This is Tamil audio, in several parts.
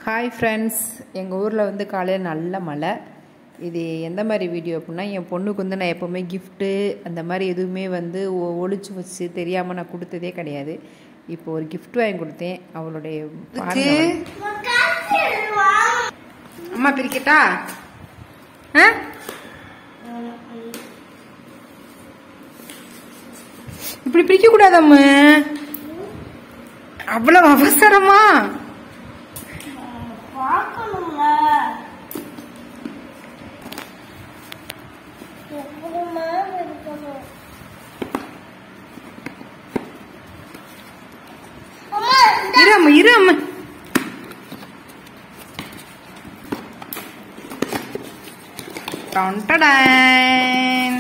ஹாய் ஃப்ரெண்ட்ஸ் எங்கள் ஊரில் வந்து காலையில் நல்ல மழை இது எந்த மாதிரி வீடியோ அப்படின்னா என் பொண்ணுக்கு வந்து நான் எப்போவுமே கிஃப்ட்டு அந்த மாதிரி எதுவுமே வந்து ஒ- ஒளிச்சு வச்சு தெரியாமல் நான் கொடுத்ததே கிடையாது இப்போ ஒரு gift வாங்கி கொடுத்தேன் அவளுடைய பாருங்க அவளை. அம்மா பிரிக்கட்டா ஆ? இப்படி பிரிக்க கூடாதம்மா அவ்வளவு அவசரமா பார்க்கணுங்க எப்படிமா இருக்கணும் அம்மா இந்த இரு அம்மா இரு அம்மா டொண்டடன்.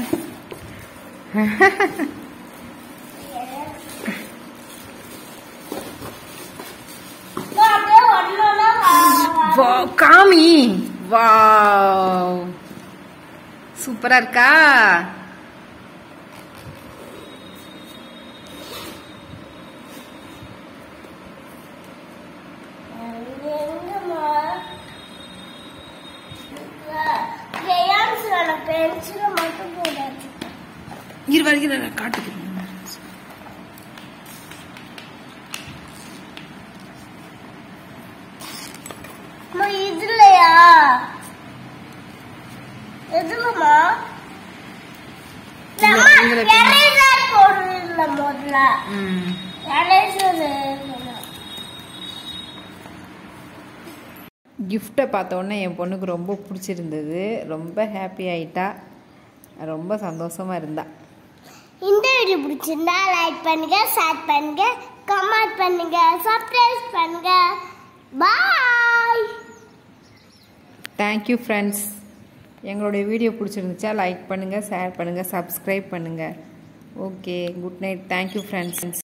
அம்மா, அப்படியே ஒண்ணொண்ணா வா- வா காமி வாவ் சூப்பரா இருக்கா எங்கம்மா? crayons வேணும், pencil மட்டும் போடாது. இரு வரைக்கும் நான் காட்டுக்கிறேன் அம்மா, இதுலயா எதுலம்மா இந்த- அம்மா, இதுல pen- eraser போடுறதில்ல முதல்ல ம் eraser இருக்கணும். கிஃப்ட்டை பார்த்த உடனே என் பொண்ணுக்கு ரொம்ப பிடிச்சிருந்தது ரொம்ப ஹாப்பி ஆயிட்டா ரொம்ப சந்தோஷமாக இருந்தா இந்த வீடியோ பிடிச்சிருந்தா லைக் பண்ணுங்க ஷேர் பண்ணுங்க கமெண்ட் பண்ணுங்க சப்ஸ்கிரைப் பண்ணுங்க பாய் தேங்க்யூ ஃப்ரெண்ட்ஸ் எங்களுடைய வீடியோ பிடிச்சிருந்துச்சா லைக் பண்ணுங்கள் ஷேர் பண்ணுங்கள் சப்ஸ்கிரைப் பண்ணுங்கள் okay good night thank you friends